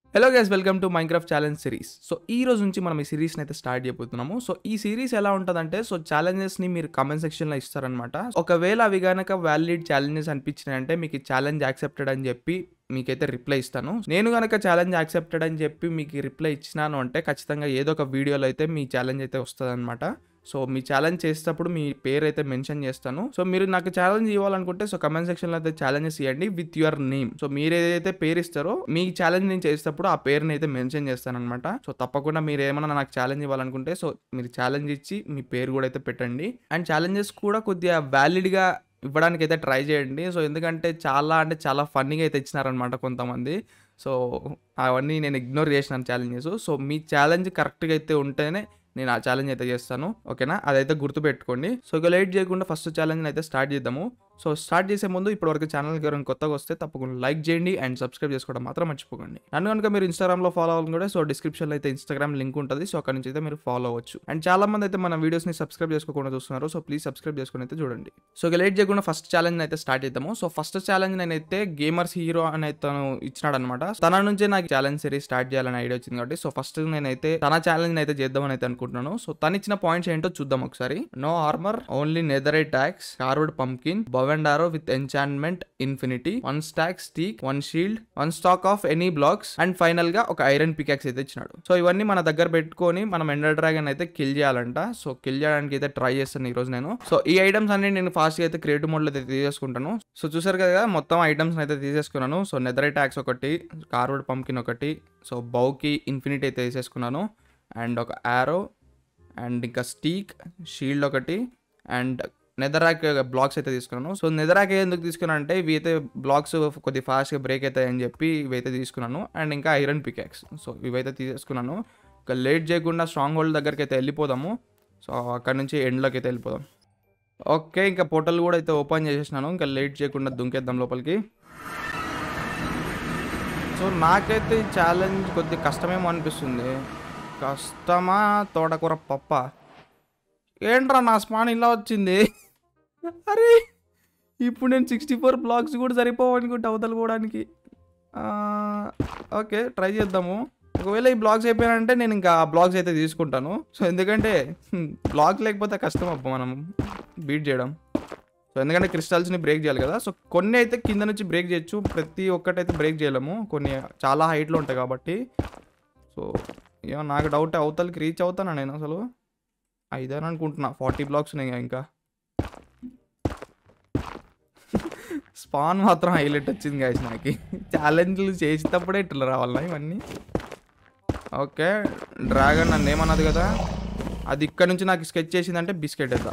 Hello guys welcome to Minecraft challenge series so ఈ రోజు నుంచి మనం ఈ సిరీస్ని అయితే స్టార్ట్ చేయబోతున్నాము సో ఈ సిరీస్ ఎలా ఉంటుందంటే సో ఛాలెంజెస్ని మీరు కమెంట్ సెక్షన్లో ఇస్తారనమాట ఒకవేళ అవి కనుక వ్యాలిడ్ ఛాలెంజెస్ అనిపించినాయంటే మీకు ఈ ఛాలెంజ్ యాక్సెప్టెడ్ అని చెప్పి మీకైతే రిప్లై ఇస్తాను నేను కనుక ఛాలెంజ్ యాక్సెప్టెడ్ అని చెప్పి మీకు రిప్లై ఇచ్చినాను అంటే ఖచ్చితంగా ఏదో ఒక వీడియోలో అయితే మీ ఛాలెంజ్ అయితే వస్తుంది సో మీ ఛాలెంజ్ చేసేటప్పుడు మీ పేరు అయితే మెన్షన్ చేస్తాను సో మీరు నాకు ఛాలెంజ్ ఇవ్వాలనుకుంటే సో కమెంట్ సెక్షన్లో అయితే ఛాలెంజెస్ ఇవ్వండి విత్ యువర్ నేమ్ సో మీరు ఏదైతే పేరు ఇస్తారో మీ ఛాలెంజ్ నేను చేసేటప్పుడు ఆ పేరుని అయితే మెన్షన్ చేస్తాను అనమాట సో తప్పకుండా మీరు ఏమైనా నాకు ఛాలెంజ్ ఇవ్వాలనుకుంటే సో మీరు ఛాలెంజ్ ఇచ్చి మీ పేరు కూడా అయితే పెట్టండి అండ్ ఛాలెంజెస్ కూడా కొద్దిగా వ్యాలిడ్గా ఇవ్వడానికి అయితే ట్రై చేయండి సో ఎందుకంటే చాలా అంటే చాలా ఫన్నీగా అయితే ఇచ్చినారనమాట కొంతమంది సో అవన్నీ నేను ఇగ్నోర్ చేసినాను ఛాలెంజెస్ సో మీ ఛాలెంజ్ కరెక్ట్గా అయితే ఉంటేనే నేను ఆ ఛాలెంజ్ అయితే చేస్తాను ఓకేనా అదైతే గుర్తుపెట్టుకోండి సో ఇక లేట్ చేయకుండా ఫస్ట్ ఛాలెంజ్ అయితే స్టార్ట్ చేద్దాము సో స్టార్ట్ చేసే ముందు ఇప్పటివరకు ఛానల్ ఎవరైనా కొత్తగా వస్తే తప్పకుండా లైక్ చేయండి అండ్ సబ్స్క్రైబ్ చేసుకోవడం మాత్రం మర్చిపోకండి నన్ను కనుక మీరు ఇన్స్టాగ్రామ్లో ఫాలో అవ్వాలనుకుంటే సో డిస్క్రిప్షన్లో అయితే ఇన్స్టాగ్రామ్ లింక్ ఉంటుంది సో అక్కడ నుంచి అయితే మీరు ఫాలో అవ్వచ్చు అండ్ చాలా మంది అయితే మన వీడియోస్ని సబ్స్క్రైబ్ చేసుకోకుండా చూస్తున్నారు సో ప్లీజ్ సబ్స్క్రైబ్ చేసుకుని అయితే చూడండి సో ఇక లేట్ చేయకుండా ఫస్ట్ ఛాలెంజ్ అయితే స్టార్ట్ చేద్దాము సో ఫస్ట్ ఛాలెంజ్ నేనైతే గేమర్స్ హీరో అని తను ఇచ్చినాడు అనమాట తన నుంచే నాకు ఛాలెంజ్ సిరీస్ స్టార్ట్ చేయాలని ఐడియా వచ్చింది కాబట్టి సో ఫస్ట్ నేనైతే తన ఛాలెంజ్ అయితే చేద్దామని అయితే అనుకుంటున్నాను సో తను ఇచ్చిన పాయింట్స్ ఏంటో చూద్దాం ఒకసారి no armour only nether tax carved pumpkin bow and arrow with enchantment infinity one stack steak one shield one stack of any blocks and final గా ఒక ఐరన్ పికాక్స్ అయితే ఇచ్చినాడు సో ఇవన్నీ మన దగ్గర పెట్టుకొని మనం ఎండర్ డ్రాగన్ అయితే కిల్ చేయాలంట సో కిల్ చేయడానికి అయితే ట్రై చేస్తాను ఈ రోజు నేను సో ఈ ఐటమ్స్ అన్ని నేను ఫాస్ట్ గా అయితే క్రియేటివ్ మోడ్ లో అయితే తీసేసుకుంటాను సో చూసారు కదా మొత్తం ఐటమ్స్ అయితే తీసేసుకున్నాను సో నెదర్ ట్యాక్స్ ఒకటి కార్వర్డ్ పంకిన్ ఒకటి సో బౌకి ఇన్ఫినిటీ అయితే తీసేసుకున్నాను అండ్ ఒక యారో అండ్ ఇంకా స్టీక్ షీల్డ్ ఒకటి అండ్ నెదరాక్ బ్లాక్స్ అయితే తీసుకున్నాను సో నెదరాక్ ఎందుకు తీసుకున్నాను అంటే ఇవి అయితే బ్లాక్స్ కొద్ది ఫాస్ట్గా బ్రేక్ అవుతాయని చెప్పి ఇవైతే తీసుకున్నాను అండ్ ఇంకా ఐరన్ పికాక్స్ సో ఇవైతే తీసేసుకున్నాను ఇంకా లేట్ చేయకుండా స్ట్రాంగ్ హోల్డ్ దగ్గరికి అయితే వెళ్ళిపోదాము సో అక్కడ నుంచి ఎండ్లోకి అయితే వెళ్ళిపోదాం ఓకే ఇంకా పోర్టల్ కూడా అయితే ఓపెన్ చేసేసినాను ఇంకా లేట్ చేయకుండా దుంకేద్దాం లోపలికి సో నాకైతే ఈ ఛాలెంజ్ కొద్దిగా కష్టమేమో అనిపిస్తుంది కష్టమా తోటకూర పప్ప ఏంట్రా నా స్పాన్ ఇలా వచ్చింది అరే ఇప్పుడు నేను సిక్స్టీ ఫోర్ బ్లాక్స్ కూడా సరిపోవు అనుకుంటే అవతల పోవడానికి ఓకే ట్రై చేద్దాము ఒకవేళ ఈ బ్లాగ్స్ అయిపోయానంటే నేను ఇంకా బ్లాగ్స్ అయితే తీసుకుంటాను సో ఎందుకంటే బ్లాగ్ లేకపోతే కష్టం అప్ప మనం బీట్ చేయడం సో ఎందుకంటే క్రిస్టల్స్ని బ్రేక్ చేయాలి కదా సో కొన్ని అయితే కింద నుంచి బ్రేక్ చేయొచ్చు ప్రతి ఒక్కటైతే బ్రేక్ చేయలేము కొన్ని చాలా హైట్లో ఉంటాయి కాబట్టి సో ఏమో నాకు డౌట్ అవతలకి రీచ్ అవుతానా నేను అసలు ఐదని అనుకుంటున్నా ఫార్టీ బ్లాక్స్ ఉన్నాయి ఇంకా స్పాన్ మాత్రం హైలైట్ వచ్చింది గాయస్ నాకు ఛాలెంజ్లు చేసేటప్పుడే ఇట్లా రావాలా ఇవన్నీ ఓకే డ్రాగన్ నన్ను ఏమన్నది కదా అది ఇక్కడ నుంచి నాకు స్కెచ్ చేసిందంటే బిస్కెట్ వేద్దా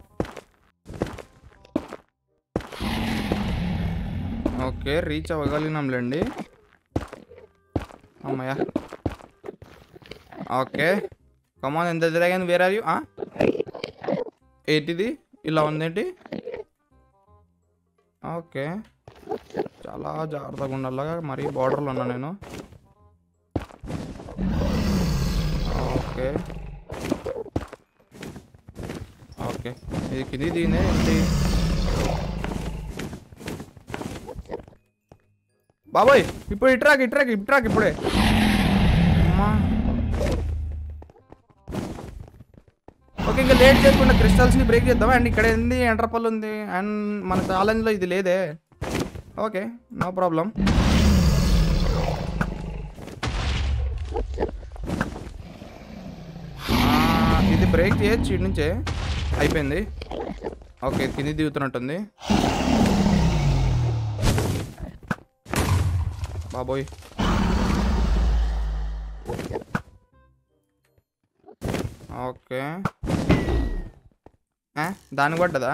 ఓకే రీచ్ అవ్వగలిగినాంలేండి అమ్మయ్యా ఓకే కమాన్ ఎంత డ్రాగన్ వేర్ ఆర్ యూ ఏంటిది ఇలా ఉందేంటి ఓకే చాలా జాగ్రత్తగా ఉండాలిగా మరీ బార్డర్లో ఉన్నా నేను ఓకే ఓకే ఇది కింది దీనే ఏంటి బాబాయ్ ఇప్పుడు ఇట్రాక్ ఇట్రాక్ ఇట్రాక్ ఇప్పుడే అమ్మా ఓకే ఇంకా లేట్ చేయకుండా క్రిస్టల్స్ని బ్రేక్ చేద్దాం అండ్ ఇక్కడ ఏంది ఎంటర్పల్ ఉంది అండ్ మన ఛాలెంజ్లో ఇది లేదే ఓకే నో ప్రాబ్లం ఇది బ్రేక్ చేయొచ్చు ఇటు నుంచే అయిపోయింది ఓకే కింది దిగుతున్నట్టుంది బాబోయ్ ఓకే దాని పడ్డదా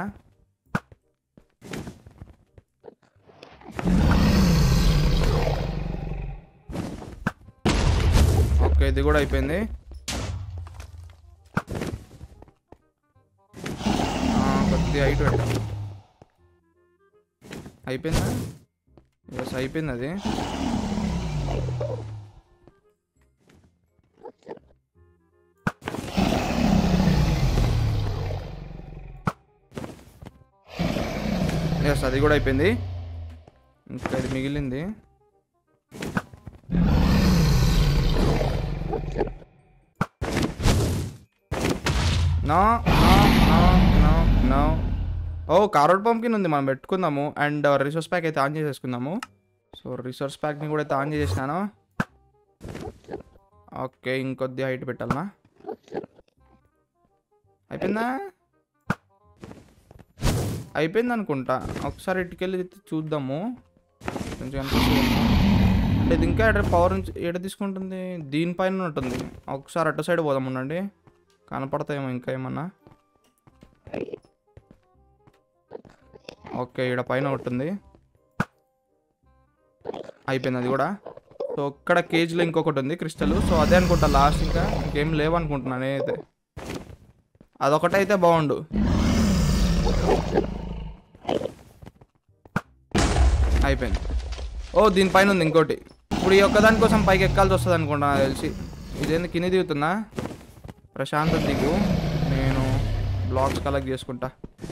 ఓకే ఇది కూడా అయిపోయింది కొద్దిగా హైట్ పెట్టా అయిపోయిందా ఎస్ అయిపోయింది అది ఎస్ అది కూడా అయిపోయింది ఇంకా ఇది మిగిలింది no no no no no ఓ కారోడ్ పంకిన్ ఉంది మనం పెట్టుకుందాము అండ్ రిసోర్స్ ప్యాక్ అయితే ఆన్ చేసేసుకుందాము సో రిసోర్స్ ప్యాక్ని కూడా అయితే ఆన్ చేసేసినాను ఓకే ఇంకొద్ది హైట్ పెట్టాలనా అయిపోయిందా అయిపోయింది అనుకుంటా ఒకసారి ఇటుకెళ్ళి చూద్దాము కొంచెం కనిపిస్తుంది. అంటే ఇది ఇంకా ఎక్కడ పవర్ నుంచి ఎడ తీసుకుంటుంది దీనిపైన ఉంటుంది ఒకసారి అటు సైడ్ పోదాం ఉండండి కనపడతాయేమో ఇంకా ఏమన్నా ఓకే ఇక్కడ పైన ఉంటుంది అయిపోయింది అది కూడా సో ఇక్కడ కేజీలో ఇంకొకటి ఉంది క్రిస్టల్ సో అదే అనుకుంటా లాస్ట్ ఇంకా ఇంకేం లేవనుకుంటున్నాను నేనైతే అదొకటైతే బాగుండు అయిపోయింది ఓ దీనిపైన ఉంది ఇంకోటి ఇప్పుడు ఈ ఒక్కదాని కోసం పైకి ఎక్కాల్సి వస్తుంది అనుకుంటా నాకు తెలిసి ఇదేంది కింద దిగుతుందా ప్రశాంత్ దిగు నేను బ్లాక్స్ కలెక్ట్ చేసుకుంటా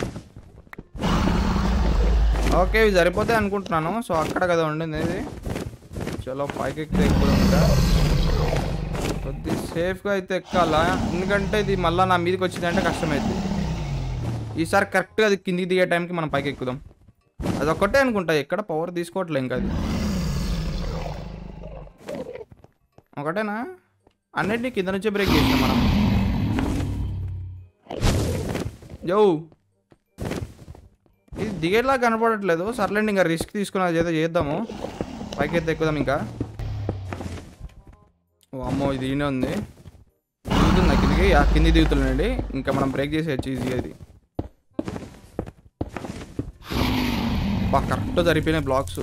ఓకే ఇవి సరిపోతాయి అనుకుంటున్నాను సో అక్కడ కదా ఉండింది ఇది చలో పైకి ఎక్కితే ఎక్కువ ఇంకా కొద్ది సేఫ్గా అయితే ఎక్కాలా ఎందుకంటే ఇది మళ్ళీ నా మీదకి వచ్చిందంటే కష్టమైంది ఈసారి కరెక్ట్గా అది కిందికి దిగే టైంకి మనం పైకి ఎక్కుదాం అది ఒక్కటే అనుకుంటా ఎక్కడ పవర్ తీసుకోవట్లే ఇంకా అది ఒకటేనా అన్నిటినీ కింద నుంచే బ్రేక్ చేసాం మనం యో ఇది దిగేలా కనపడట్లేదు సర్లేండి ఇంకా రిస్క్ తీసుకుని అది ఏదో చేద్దాము పైకి అయితే ఎక్కుదాం ఇంకా ఓ అమ్మో ఇది ఈయనే ఉంది దిగుతుంది కిందికి ఆ కింది దిగుతుందండి ఇంకా మనం బ్రేక్ చేసేయచ్చు ఈజీ అది బా కరెక్ట్ సరిపోయినాయి బ్లాక్స్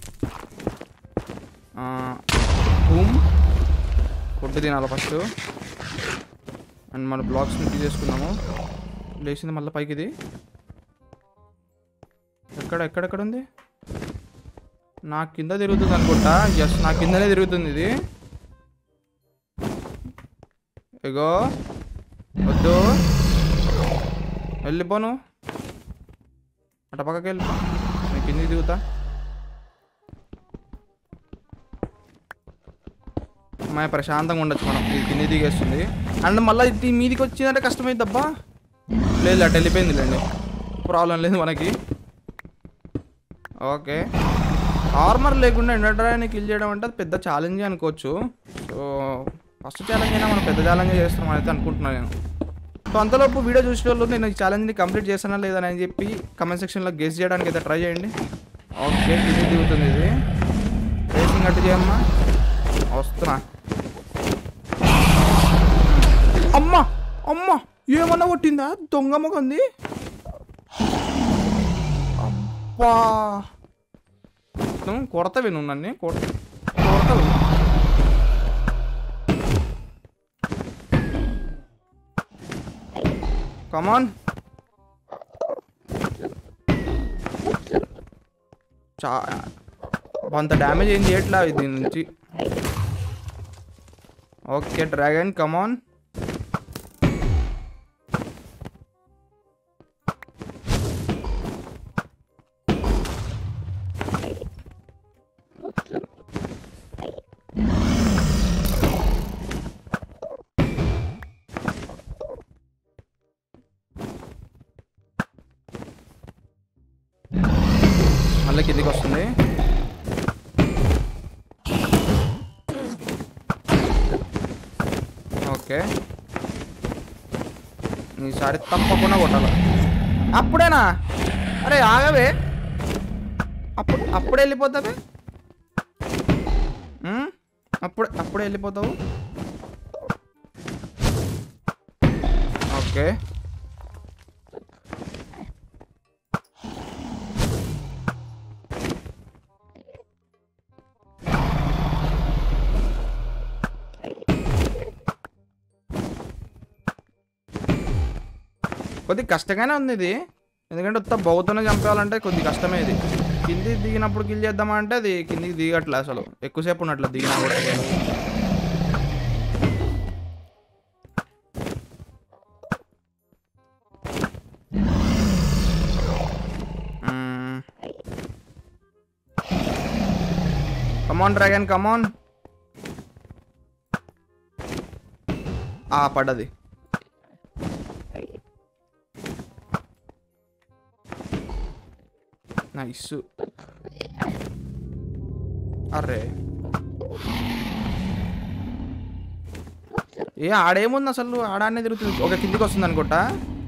హూమ్ ఫుడ్ తినాలి ఫస్ట్ అండ్ మన బ్లాక్స్ని తీసేసుకున్నాము లేచింది మళ్ళీ పైకి ఇది ఎక్కడ ఎక్కడెక్కడ ఉంది నా కింద తిరుగుతుంది అనుకుంటా ఎస్ నా కిందనే తిరుగుతుంది ఇది ఇగో వద్దు వెళ్ళిపోను అట పక్కకి వెళ్ళిపో నేను కిందికి దిగుతా అమ్మాయి ప్రశాంతంగా ఉండొచ్చు మనం ఇది కింది దిగేస్తుంది అండ్ మళ్ళీ ఇది మీదికి వచ్చిందంటే కష్టమైంది అబ్బా లేదు అటు వెళ్ళిపోయింది లేండి ప్రాబ్లం లేదు మనకి ఓకే ఆర్మర్ లేకుండా ఎండర్డ్రాయని కిల్ చేయడం అంటే అది పెద్ద ఛాలెంజ్ అనుకోవచ్చు సో ఫస్ట్ ఛాలెంజ్ అయినా మనం పెద్ద ఛాలెంజ్ చేస్తున్నాం అయితే అనుకుంటున్నాను నేను సో అంతలోపు వీడియో చూసిన వాళ్ళు నేను ఈ ఛాలెంజ్ని కంప్లీట్ చేస్తానా లేదని అని చెప్పి కమెంట్ సెక్షన్లో గెస్ చేయడానికి అయితే ట్రై చేయండి ఓకే ఇది దిగుతుంది ఇది రేసింగ్ అటు చేయమ్మా వస్తున్నా అమ్మా అమ్మా ఏమన్నా కొట్టిందా దొంగ మొగంది అబ్బా నువ్వు కొడతావి నువ్వు నన్ను కొడ కొడతావు కమాన్ చా అంత డ్యామేజ్ ఏం చేయట్లా దీని నుంచి ఓకే డ్రాగన్ కమాన్ మళ్ళీ కిందికి వస్తుంది ఓకే ఈసారి తప్పకుండా కొట్టాలి అప్పుడేనా అరే ఆగవే అప్పుడు అప్పుడే వెళ్ళిపోతావే ఉమ్? అప్పుడే అప్పుడే వెళ్ళిపోతావు ఓకే కొద్ది కష్టంగానే ఉంది ఇది ఎందుకంటే ఉత్త బౌద్ధనే చంపేయాలంటే కొద్ది కష్టమే ఇది కింది దిగినప్పుడు కిల్ చేద్దామా అంటే అది కిందికి దిగట్లే అసలు ఎక్కువసేపు ఉన్నట్లు దిగినా కూడా కమాన్ డ్రాగన్ కమాన్ ఆ పడ్డది నైస్ అరే ఏ ఆడేముంది అసలు ఆడానే తిరుగుతుంది ఒక కిందికి వస్తుంది అనుకుంటా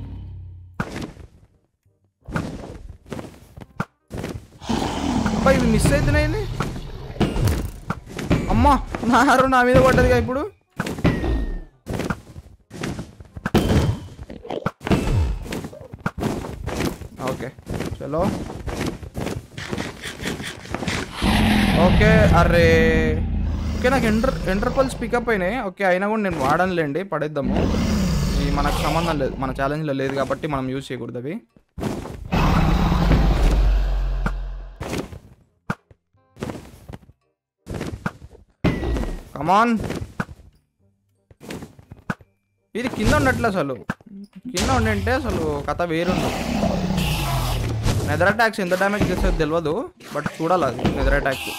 అబ్బా ఇవి మిస్ అవుతున్నాయండి అమ్మా నారు నా మీద పడ్డదిగా ఇప్పుడు ఓకే చలో ఓకే అరే ఓకే నాకు ఎంటర్ ఎంటర్పల్స్ పికప్ అయినాయి ఓకే అయినా కూడా నేను వాడనులేండి పడేద్దాము ఇది మనకు సంబంధం లేదు మన ఛాలెంజ్లో లేదు కాబట్టి మనం యూజ్ చేయకూడదు అవి కమాన్ ఇది కింద ఉన్నట్లు అసలు కింద ఉండింటే అసలు కథ వేరుంది నెదర్ అటాక్స్ ఎంత డ్యామేజ్ చేసేది తెలియదు బట్ చూడాలి అది నెదర్ అటాక్స్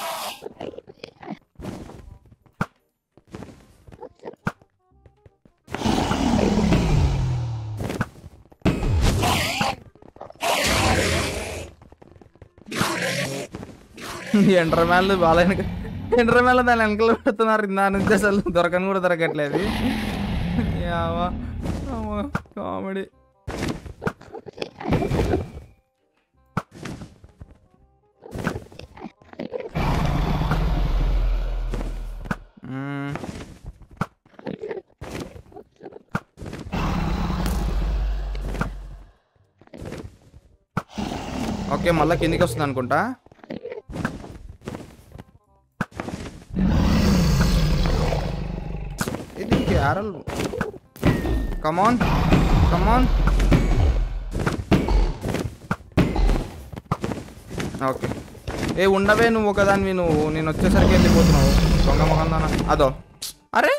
ఎంటర్ మ్యాన్లు బాగా ఎంటర్ మ్యాన్లు దాని వెనకలు పెడుతున్నారు దాని నుంచి అసలు దొరకని కూడా దొరకట్లేదు కామెడీ మ్మ్. ఓకే మళ్ళీ కిందికి వస్తుంది అనుకుంటా ఇది క్యారల్ కమాన్ కమాన్ ఓకే ఏ ఉండవే నువ్వు ఒకదానివి నువ్వు నేను వచ్చేసరికి వెళ్ళిపోతున్నావు దొంగ మొహం దాన అదో అరే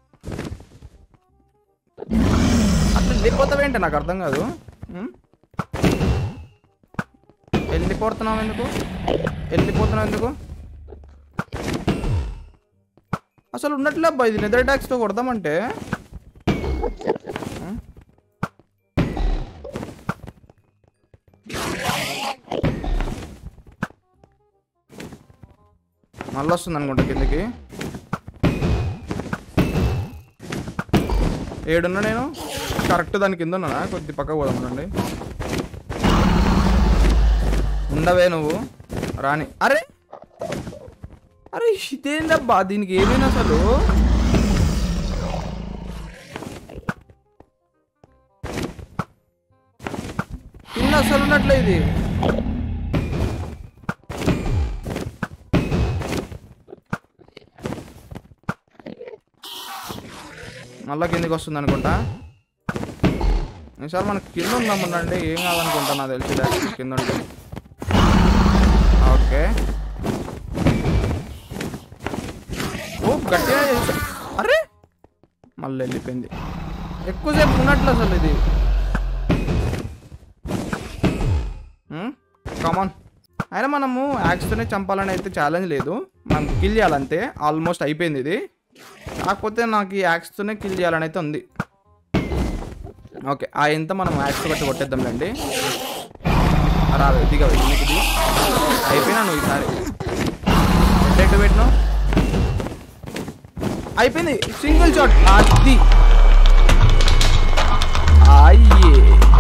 అట్లా వెళ్ళిపోతావేంటి నాకు అర్థం కాదు ఉం? వెళ్ళిపోతున్నావు ఎందుకు వెళ్ళిపోతున్నావు ఎందుకు అసలు ఉన్నట్లే అబ్బా ఇది నిద్ర ట్యాక్స్తో కొడదామంటే ఉం? మళ్ళీ వస్తుంది అనుకుంటా కిందకి ఏడున్నా నేను కరెక్ట్ దాని కింద ఉన్నానా కొద్ది పక్క పోదామనండి ఉండవే నువ్వు రాని అరే అరే ఇదేందబ్బా దీనికి ఏమైనా అసలు కింద అసలు ఉన్నట్లే ఇది మళ్ళా కిందకి వస్తుంది అనుకుంటా ఈసారి మనకి కింద ఉందామనండి ఏం కాదనుకుంటా నాకు తెలిసి డైరెక్ట్ కింద ఉంటే ఓకే ఓ గట్టిగా చేసా అరే మళ్ళీ వెళ్ళిపోయింది ఎక్కువసేపు ఉన్నట్లు అసలు ఇది కామన్ అయినా మనము యాక్స్తోనే చంపాలని అయితే ఛాలెంజ్ లేదు మనం కిల్ చేయాలంతే ఆల్మోస్ట్ అయిపోయింది ఇది కాకపోతే నాకు ఈ యాక్స్తోనే కిల్ చేయాలని అయితే ఉంది ఓకే ఆ ఎంత మనం యాక్స్ బట్టి కొట్టేద్దాంలేండి రాదు దిగవు నీకు దిగు అయిపోయినా నువ్వు ఈసారి ఎట్టు పెట్టినావు అయిపోయింది సింగిల్ షాట్ అది అయ్యే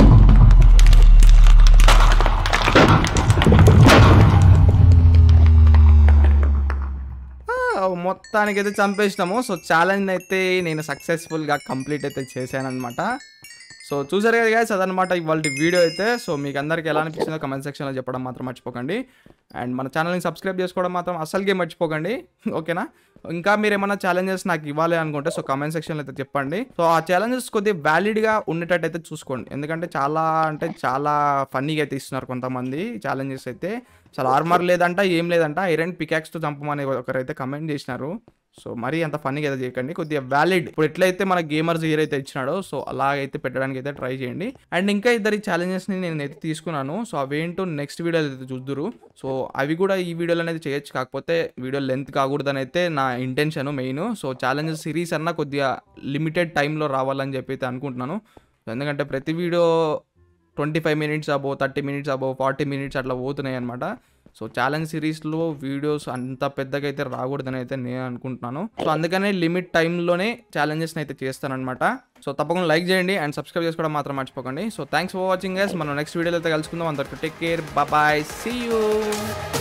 ఆ, మొత్తానికి అయితే చంపేసినాము సో ఛాలెంజ్ అయితే నేను సక్సెస్ఫుల్గా కంప్లీట్ అయితే చేశాను అనమాట సో చూసారు కదా guys అదనమాట ఇవాళ వీడియో అయితే సో మీకు అందరికి ఎలా అనిపించిందో కమెంట్ సెక్షన్లో చెప్పడం మాత్రం మర్చిపోకండి అండ్ మన ఛానల్ని సబ్స్క్రైబ్ చేసుకోవడం మాత్రం అసలుగే మర్చిపోకండి ఓకేనా ఇంకా మీరు ఏమైనా ఛాలెంజెస్ నాకు ఇవ్వాలి అనుకుంటే సో కమెంట్ సెక్షన్లో అయితే చెప్పండి సో ఆ ఛాలెంజెస్ కొద్దిగా వ్యాలిడ్గా ఉండేటట్టు అయితే చూసుకోండి ఎందుకంటే చాలా అంటే చాలా ఫన్నీగా అయితే ఇస్తున్నారు కొంతమంది ఛాలెంజెస్ అయితే అసలు ఆర్మర్ లేదంట ఏం లేదంట ఐరన్ పికాక్స్తో చంపమని ఒకరైతే కమెంట్ చేసినారు సో మరీ అంత ఫన్నీగా అయితే చేయకండి కొద్దిగా వ్యాలిడ్ ఇప్పుడు ఎట్లయితే మన గేమర్స్ ఇయర్ అయితే ఇచ్చినాడో సో అలాగైతే పెట్టడానికి అయితే ట్రై చేయండి అండ్ ఇంకా ఇద్దరి ఛాలెంజెస్ని నేను అయితే తీసుకున్నాను సో అవేంటో నెక్స్ట్ వీడియో అయితే చూద్దురు సో అవి కూడా ఈ వీడియోలో అనేది చేయొచ్చు కాకపోతే వీడియో లెంత్ కాకూడదని అయితే నా intention main so challenges series అన్న కొద్దిగా లిమిటెడ్ టైంలో రావాలని చెప్పి అయితే అనుకుంటున్నాను ఎందుకంటే ప్రతి video twenty five minutes above thirty minutes above forty minutes అట్లా పోతున్నాయి అనమాట సో ఛాలెంజ్ సిరీస్లో వీడియోస్ అంత పెద్దగా అయితే రాకూడదని అయితే నేను అనుకుంటున్నాను సో అందుకనే లిమిట్ టైంలోనే ఛాలెంజెస్ని అయితే చేస్తానన్నమాట సో తప్పకుండా లైక్ చేయండి అండ్ సబ్స్క్రైబ్ చేసుకోవడం మాత్రం మర్చిపోకండి so thanks for watching guys మనం నెక్స్ట్ వీడియోలో అయితే కలుసుకుందాం అందరికి take care bye see you